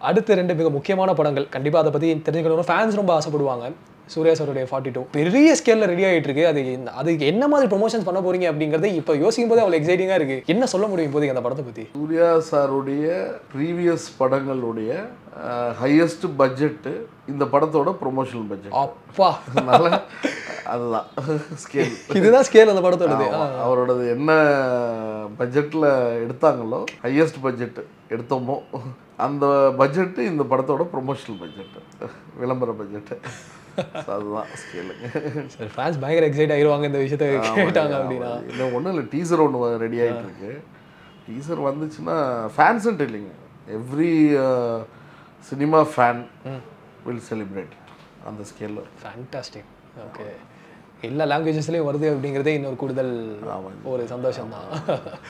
அடுத்த ரெண்டு மிக முக்கியமான படங்கள் கண்டிப்பா அதை பத்தி தெரிஞ்சுக்கணும் ஃபேன்ஸ் ரொம்ப ஆசைப்படுவாங்க சூர்யா சாருடைய ஃபார்ட்டி டூ பெரிய ஸ்கேல்ல ரெடி ஆயிட்டு இருக்கு அது என்ன- அதுக்கு என்ன மாதிரி ப்ரொமோஷன்ஸ் பண்ண போறீங்க அப்படிங்கறது இப்போ யோசிக்கும் போது அவ்வளவு எக்ஸைட்டிங்கா இருக்கு என்ன சொல்ல முடியும் இப்போதைக்கு அந்த படத்தை பத்தி சூர்யா சாருடைய ப்ரீவியஸ் படங்களுடைய ஹையஸ்ட் பட்ஜெட்டு இந்த படத்தோட ப்ரொமோஷனல் பட்ஜெட் அப்பா அதனால அதுதான் ஸ்கேல் இதுதான் ஸ்கேல் அந்த படத்தோடது அவரோடது என்ன பட்ஜெட்டில் எடுத்தாங்களோ ஹையஸ்ட் பட்ஜெட் எடுத்தோமோ அந்த பட்ஜெட்டு இந்த படத்தோட ப்ரொமோஷனல் பட்ஜெட்டு விளம்பர பட்ஜெட்டு அதுதான் ஸ்கேலுங்க சரி ஃபேன்ஸ் பயங்கர எக்ஸைட் ஆயிருவாங்க இந்த விஷயத்தை கேட்டாங்க அப்படின்னா இன்னும் ஒன்றும் இல்லை டீசர் ஒன்று ரெடி ஆகிட்டு இருக்கு டீசர் வந்துச்சுன்னா ஃபேன்ஸுன்ட்டு இல்லைங்க every cinema fan will celebrate அந்த ஸ்கேலில் ஃபேண்டாஸ்டிக் ஓகே எல்லா லாங்குவேஜஸ்லேயும் வருது அப்படிங்கிறதே இன்னொரு கூடுதல் ஒரு சந்தோஷம் தான்